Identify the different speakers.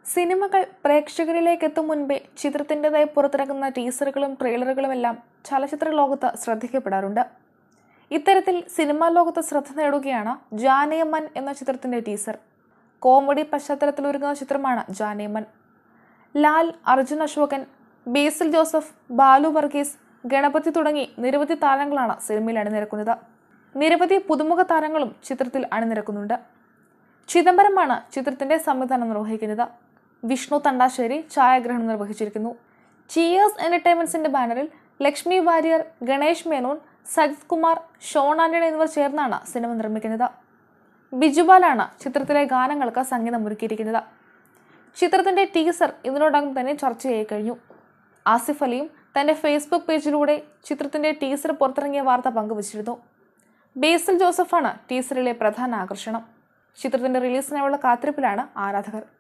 Speaker 1: സിനിമകൾ പ്രേക്ഷകരിലേക്ക് എത്തും മുൻപേ ചിത്രത്തിൻ്റെതായി പുറത്തിറങ്ങുന്ന ടീസറുകളും ട്രെയിലറുകളുമെല്ലാം ചലച്ചിത്ര ലോകത്ത് ശ്രദ്ധിക്കപ്പെടാറുണ്ട് ഇത്തരത്തിൽ സിനിമാ ലോകത്ത് ശ്രദ്ധ നേടുകയാണ് ജാനേമൻ എന്ന ചിത്രത്തിന്റെ ടീസർ കോമഡി പശ്ചാത്തലത്തിൽ ഒരുങ്ങുന്ന ചിത്രമാണ് ജാനേമൻ ലാൽ അർജുൻ അശോകൻ ബേസിൽ ജോസഫ് ബാലു വർഗീസ് ഗണപതി തുടങ്ങി നിരവധി താരങ്ങളാണ് സിനിമയിൽ അണിനിരക്കുന്നത് നിരവധി പുതുമുഖ താരങ്ങളും ചിത്രത്തിൽ അണിനിരക്കുന്നുണ്ട് ചിദംബരമാണ് ചിത്രത്തിന്റെ സംവിധാനം നിർവഹിക്കുന്നത് വിഷ്ണു തണ്ടാശ്ശേരി ഛായാഗ്രഹണം നിർവഹിച്ചിരിക്കുന്നു ചിയേഴ്സ് എന്റർടൈൻമെന്റ്സിന്റെ ബാനറിൽ ലക്ഷ്മി വാര്യർ ഗണേഷ് മേനോൻ സജിത് കുമാർ ഷോൺ ആന്റണി എന്നിവർ ചേർന്നാണ് സിനിമ നിർമ്മിക്കുന്നത് ബിജുപാലാണ് ചിത്രത്തിലെ ഗാനങ്ങൾക്ക് സംഗീതം ഒരുക്കിയിരിക്കുന്നത് ചിത്രത്തിന്റെ ടീസർ ഇതിനോടകം തന്നെ ചർച്ചയായി കഴിഞ്ഞു ആസിഫ് അലിയും തന്റെ ഫേസ്ബുക്ക് പേജിലൂടെ ചിത്രത്തിന്റെ ടീസർ പുറത്തിറങ്ങിയ വാർത്ത പങ്കുവച്ചിരുന്നു ബേസിൽ ജോസഫാണ് ടീസറിലെ പ്രധാന ആകർഷണം ചിത്രത്തിന്റെ റിലീസിനായുള്ള കാത്തിരിപ്പിലാണ് ആരാധകർ